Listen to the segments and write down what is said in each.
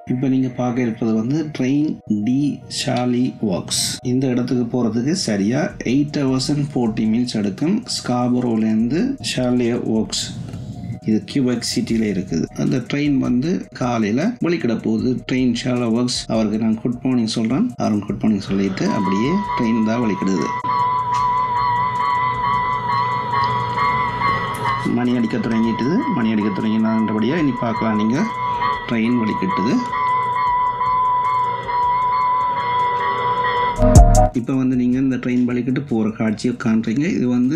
இப்போ நீங்கள் பார்க்க இருக்கிறது வந்து ட்ரெயின் டி ஷாலி ஒர்க்ஸ் இந்த இடத்துக்கு போகிறதுக்கு சரியாக eight hours and forty minutes எடுக்கும் ஸ்காபரோலேருந்து ஷாலி ஒர்க்ஸ் இது கியூபெக் சிட்டியில் இருக்குது அந்த ட்ரெயின் வந்து காலையில் வெளிக்கிட போகுது ட்ரெயின் ஷாலோ ஒர்க்ஸ் அவருக்கு நான் குட் மார்னிங் சொல்கிறேன் அவரும் குட் மார்னிங் சொல்லிட்டு அப்படியே ட்ரெயின் தான் வெளிக்கிடுது மணி அடிக்க தொடங்கிட்டுது மணி அடிக்க தொடங்கினபடியாக இனி பார்க்கலாம் நீங்கள் ட்ரெயின் வலிக்கிட்டுது இப்போ வந்து நீங்கள் இந்த ட்ரெயின் வலிக்கிட்டு போகிற காட்சியை காண்றீங்க இது வந்து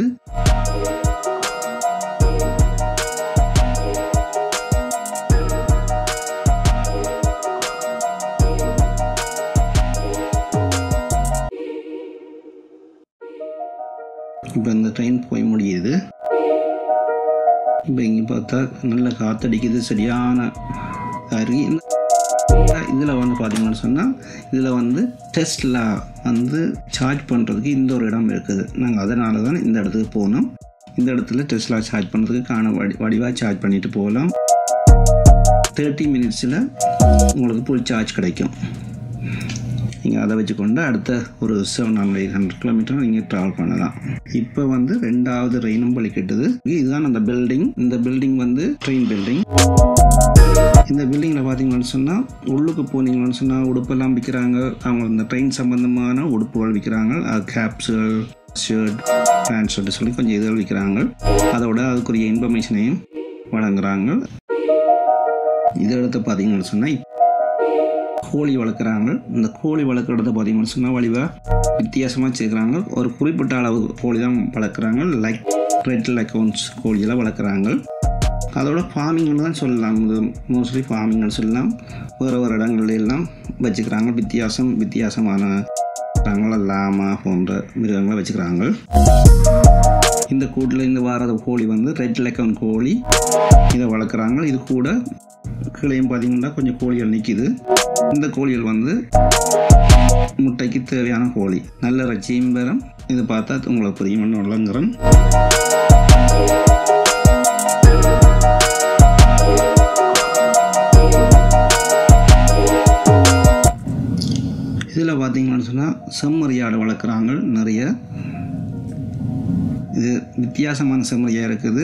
இப்போ இந்த ட்ரெயின் போய் முடியுது இப்போ இங்கே பார்த்தா நல்ல காற்றடிக்குது சரியான அருகி இதில் வந்து பார்த்தீங்கன்னு சொன்னால் இதில் வந்து டெஸ்ட்ல வந்து சார்ஜ் பண்ணுறதுக்கு இந்த ஒரு இடம் இருக்குது நாங்கள் அதனால தான் இந்த இடத்துக்கு போனோம் இந்த இடத்துல டெஸ்ட்லா சார்ஜ் பண்ணுறதுக்கு காண வடி வடிவாக சார்ஜ் பண்ணிட்டு போகலாம் தேர்ட்டி மினிட்ஸில் உங்களுக்கு ஃபுல் சார்ஜ் கிடைக்கும் நீங்கள் அதை வச்சுக்கொண்டு அடுத்த ஒரு seven hundred eight hundred kilometre நீங்கள் ட்ராவல் பண்ணலாம் இப்போ வந்து ரெண்டாவது ரெயினும் வலிக்கிட்டுது இதுதான் அந்த பில்டிங் இந்த பில்டிங் வந்து ட்ரெயின் பில்டிங் இந்த பில்டிங்கில் பார்த்தீங்கன்னு சொன்னால் உள்ளுக்கு போனீங்கன்னு சொன்னால் உடுப்பெல்லாம் விற்கிறாங்க அவங்க இந்த ட்ரெயின் சம்பந்தமான உடுப்புகள் விற்கிறாங்க அது கேப்ஸுகள் ஷர்ட் பேண்ட் ஷர்ட் சொல்லி கொஞ்சம் இதுகள் விற்கிறாங்க அதோட அதுக்குரிய இன்ஃபர்மேஷனையும் வழங்குறாங்க இதை எடுத்து பார்த்தீங்கன்னு சொன்னால் கோழி வளர்க்குறாங்க இந்த கோழி வளர்க்குறத பார்த்தீங்கன்னு சொன்னால் வழிவாக வித்தியாசமாக சேர்க்குறாங்க ஒரு குறிப்பிட்ட அளவு கோழி தான் வளர்க்குறாங்க லைக் ரெட் அக்கௌண்ட்ஸ் கோழியெல்லாம் வளர்க்குறாங்க அதோட ஃபார்மிங்னு தான் சொல்லலாம் இது மோஸ்ட்லி ஃபார்மிங்னு சொல்லலாம் வேறு வேறு இடங்கள்ல எல்லாம் வச்சுக்கிறாங்க வித்தியாசம் வித்தியாசமான லாமா போன்ற மிருகங்களை வச்சுக்கிறாங்க இந்த கூட்டில் இருந்து வர கோழி வந்து ரெட் லெக்கன் கோழி இதை வளர்க்குறாங்க இது கூட கீழையும் பார்த்தீங்கன்னா கொஞ்சம் கோழிகள் நிற்கிது இந்த கோழிகள் வந்து முட்டைக்கு தேவையான கோழி நல்ல ரச்சியும் பெறும் இது பார்த்தா உங்களுக்கு புரியும் விளங்குறேன் இதில் பார்த்தீங்கன்னு சொன்னால் செம்மறியாடு வளர்க்குறாங்க நிறைய இது வித்தியாசமான செம்மறியாக இருக்குது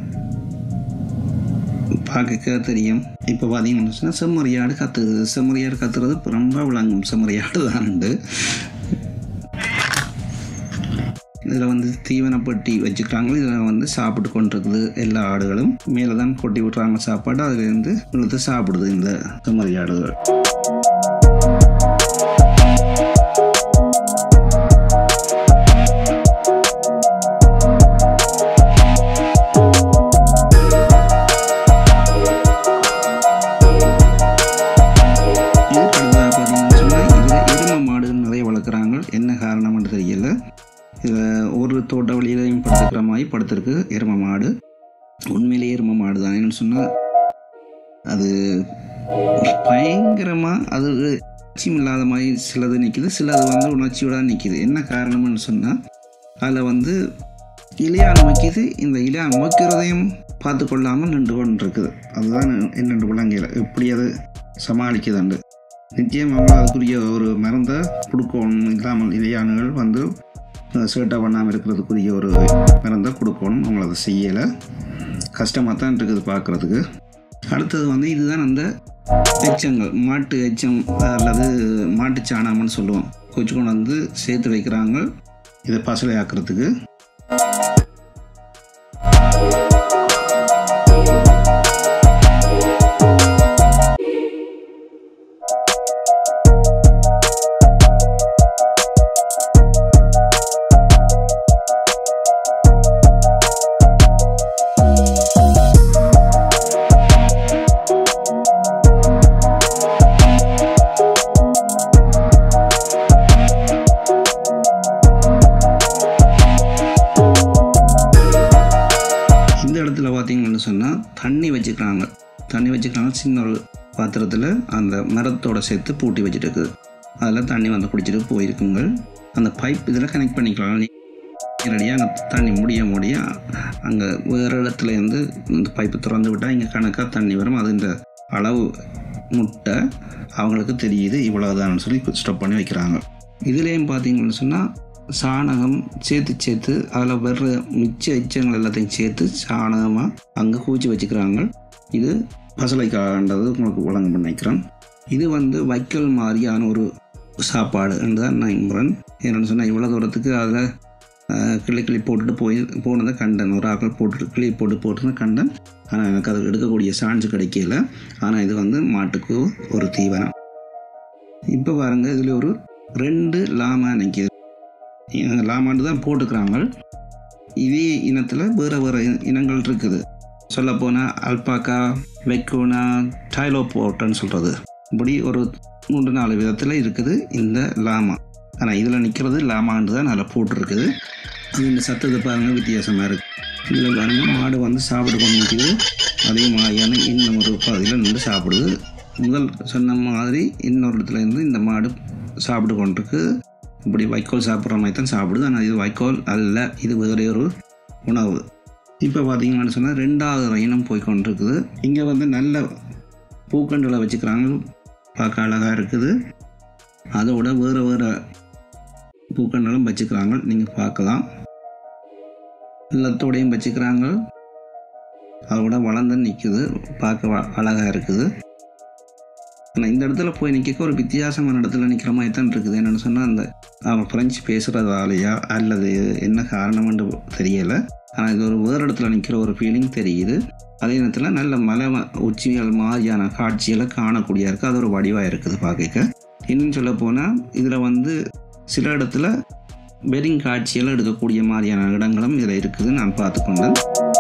பார்க்க தெரியும் இப்போ பார்த்தீங்கன்னு சொன்னால் செம்மறியாடு கத்துறது செம்மறியாடு கத்துறது ரொம்ப விளங்கும் செம்மறியாடு தானுண்டு இதில் வந்து தீவனப்பட்டி வச்சுக்கிறாங்க இதில் வந்து சாப்பிட்டு கொண்டிருக்குது எல்லா ஆடுகளும் மேலே தான் கொட்டி விட்றாங்க சாப்பாடு அதுலேருந்து இழுத்து சாப்பிடுது இந்த செம்மறியாடுகள் என்ன காரணம்னு தெரியல இதில் ஒரு தோட்ட வழியிலையும் படுத்துக்கிற மாதிரி படுத்துருக்கு எரும மாடு உண்மையிலேயே எரும மாடு தான் என்னன்னு சொன்னால் அது பயங்கரமாக அது உணர்ச்சியும் இல்லாத மாதிரி சிலது நிற்கிது சிலது வந்து உணர்ச்சியோட நிற்கிது என்ன காரணம்னு சொன்னால் அதில் வந்து இலையான் வைக்கிது இந்த இலையான் வைக்கிறதையும் பார்த்து கொள்ளாமல் நின்று கொண்டு இருக்குது அதுதான் என்னென்று விளங்கல எப்படி அது சமாளிக்குதுண்டு நிச்சயம் அவங்க அதுக்குரிய ஒரு மருந்தை கொடுக்கணும் இல்லாமல் இலையானுகள் வந்து சேட்டை பண்ணாமல் இருக்கிறதுக்குரிய ஒரு மருந்தை கொடுக்கணும் அவங்கள அதை செய்யலை கஷ்டமாக தான் இருக்குது பார்க்குறதுக்கு அடுத்தது வந்து இதுதான் அந்த எச்சங்கள் மாட்டு எச்சம் அல்லது மாட்டு சாணம்னு சொல்லுவோம் கொஞ்சம் கொண்டு வந்து சேர்த்து வைக்கிறாங்க இதை பசலை ஆக்கிறதுக்கு பார்த்தீங்கன்னு சொன்னால் தண்ணி வச்சுக்கிறாங்க தண்ணி வச்சுக்கிறாங்க சின்ன ஒரு பாத்திரத்தில் அந்த மரத்தோட சேர்த்து பூட்டி வச்சுட்டு இருக்குது அதில் தண்ணி வந்து குடிச்சிட்டு போயிருக்குங்க அந்த பைப் இதில் கனெக்ட் பண்ணிக்கலாம் நேரடியாக அந்த தண்ணி முடிய முடிய அங்கே வேறு இடத்துலேருந்து இந்த பைப்பு திறந்து விட்டால் இங்கே கணக்காக தண்ணி வரும் அது இந்த அளவு முட்டை அவங்களுக்கு தெரியுது இவ்வளோதான்னு சொல்லி ஸ்டாப் பண்ணி வைக்கிறாங்க இதுலேயும் பார்த்தீங்கன்னு சொன்னால் சாணகம் சேர்த்து சேர்த்து அதில் வர்ற மிச்ச எச்சங்கள் எல்லாத்தையும் சேர்த்து சாணகமாக அங்கே கூச்சி வச்சுக்கிறாங்க இது பசலைக்காண்டது உங்களுக்கு வழங்க நினைக்கிறேன் இது வந்து வைக்கல் மாதிரியான ஒரு சாப்பாடு என்று தான் நான் நம்புகிறேன் என்னென்னு சொன்னால் இவ்வளோ தூரத்துக்கு அதில் கிளி கிளி போட்டுட்டு போய் போனதை கண்டன் ஒரு ஆக்கள் போட்டுட்டு கிளி போட்டு போட்டுன்னு கண்டன் ஆனால் எனக்கு அது எடுக்கக்கூடிய சான்ஸ் கிடைக்கல ஆனால் இது வந்து மாட்டுக்கு ஒரு தீவனம் இப்போ பாருங்க இதில் ஒரு ரெண்டு லாமா நிற்கிது லாமான்னு தான் போட்டுக்கிறாங்க இதே இனத்தில் வேறு வேறு இனங்கள் இருக்குது சொல்லப்போனால் அல்பாக்கா வெக்கோனா டைலோபோட்டன்னு சொல்கிறது இப்படி ஒரு மூன்று நாலு விதத்தில் இருக்குது இந்த லாமா ஆனால் இதில் நிற்கிறது லாமான்னு தான் அதில் போட்டிருக்குது அது இந்த சத்தத்தை பாருங்கள் வித்தியாசமாக இருக்குது இதில் பாருங்கள் மாடு வந்து சாப்பிட்டு கொண்டு நிற்கிது அதே மாதிரியான இன்னும் ஒரு பகுதியில் நின்று சாப்பிடுது முதல் சொன்ன மாதிரி இன்னொரு இடத்துல இருந்து இந்த மாடு சாப்பிட்டு கொண்டிருக்கு இப்படி வைக்கோல் சாப்பிட்ற மாதிரி தான் சாப்பிடுது ஆனால் இது வைக்கோல் அல்ல இது வேறே ஒரு உணவு இப்போ பார்த்தீங்கன்னு சொன்னால் ரெண்டாவது இனம் போய் கொண்டிருக்குது இங்கே வந்து நல்ல பூக்கண்டுகளை வச்சுக்கிறாங்க பார்க்க அழகாக இருக்குது அதோட வேறு வேறு பூக்கண்டுகளும் வச்சுக்கிறாங்க நீங்கள் பார்க்கலாம் எல்லாத்தோடையும் வச்சுக்கிறாங்க அதோட வளர்ந்து நிற்குது பார்க்க அழகாக இருக்குது ஆனால் இந்த இடத்துல போய் நிற்க ஒரு வித்தியாசமான இடத்துல நிற்கிற மாதிரி தான் இருக்குது என்னென்னு சொன்னால் அந்த அவன் ஃப்ரெஞ்சு பேசுகிறதாலையா அல்லது என்ன காரணம்னு தெரியலை ஆனால் இது ஒரு வேறு இடத்துல நிற்கிற ஒரு ஃபீலிங் தெரியுது அதே நேரத்தில் நல்ல மலை உச்சிகள் மாதிரியான காட்சிகளை காணக்கூடிய இருக்குது அது ஒரு வடிவாக இருக்குது பார்க்க இன்னும் சொல்ல போனால் இதில் வந்து சில இடத்துல வெட்டிங் காட்சிகள் எடுக்கக்கூடிய மாதிரியான இடங்களும் இதில் இருக்குது நான் பார்த்துக்கொண்டேன்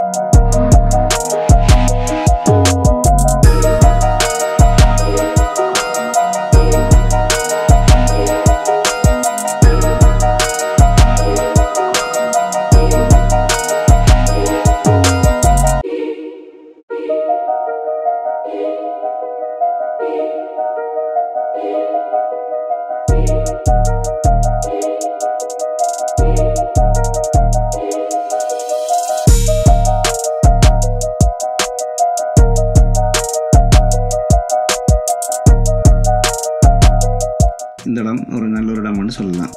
இந்த இடம் ஒரு நல்ல ஒரு இடம்னு சொல்லலாம்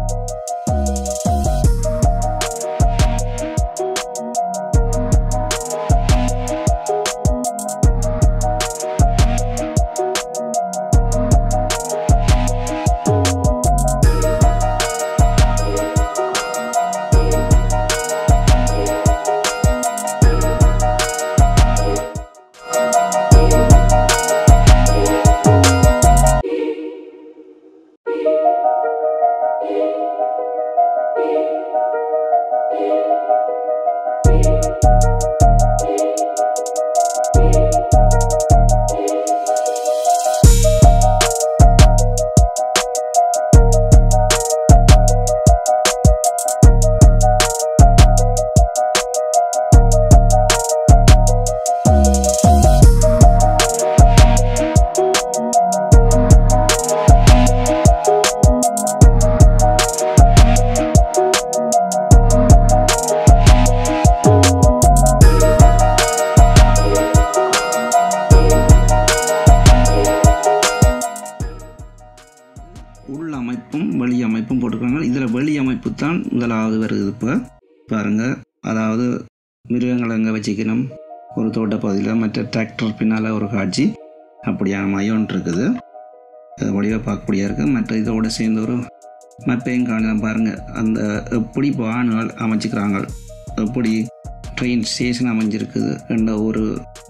உள் அமைப்பும் வெளி அமைப்பும் போட்டிருக்காங்க இதில் வெளி அமைப்பு தான் முதலாவது வருது இப்போ பாருங்கள் அதாவது மிருகங்களை எங்கே வச்சுக்கணும் ஒரு தோட்ட பகுதியில் மற்ற டிராக்டர் பின்னால் ஒரு காட்சி அப்படியான மையம் இருக்குது அது வடிவாக பார்க்கக்கூடியா இருக்குது மற்ற இதோட சேர்ந்து ஒரு மப்பையும் காணலாம் பாருங்கள் அந்த எப்படி வானுகள் அமைச்சிக்கிறாங்க எப்படி ட்ரெயின் ஸ்டேஷன் அமைஞ்சிருக்குது என்ற ஒரு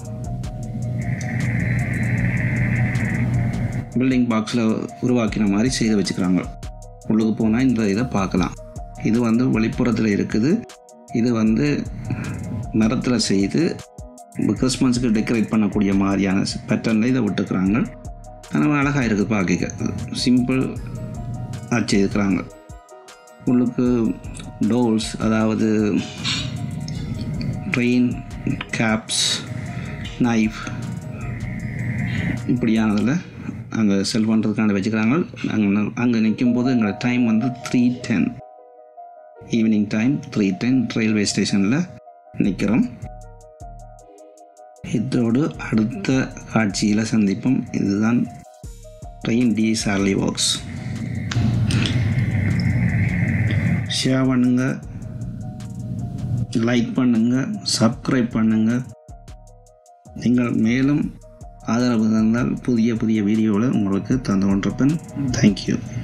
பில்டிங் பாக்ஸில் உருவாக்கின மாதிரி செய்து வச்சுக்கிறாங்க உள்ளுக்கு போனால் இந்த இதை பார்க்கலாம் இது வந்து வெளிப்புறத்தில் இருக்குது இது வந்து மரத்தில் செய்து கிறிஸ்மஸுக்கு டெக்கரேட் பண்ணக்கூடிய மாதிரியான பேட்டர்னில் இதை விட்டுக்கிறாங்க ஆனால் அழகாக இருக்குது பார்க்க சிம்பிள் செய்துக்கிறாங்க உள்ளுக்கு டோல்ஸ் அதாவது ட்ரெயின் கேப்ஸ் நைஃப் இப்படியானதில் அங்கே செல் பண்ணுறதுக்கான வச்சுக்கிறாங்க அங்கே அங்கே நிற்கும் போது எங்களோட டைம் வந்து three ten evening time three ten railway ஸ்டேஷனில் நிற்கிறோம் இதோடு அடுத்த காட்சியில் சந்திப்போம் இதுதான் train T Charlie works share பண்ணுங்கள் லைக் பண்ணுங்கள் சப்ஸ்கிரைப் பண்ணுங்கள் நீங்கள் மேலும் ஆதரவு தந்தால் புதிய புதிய வீடியோவில் உங்களுக்கு தந்து கொண்டிருப்பேன் தேங்க்யூ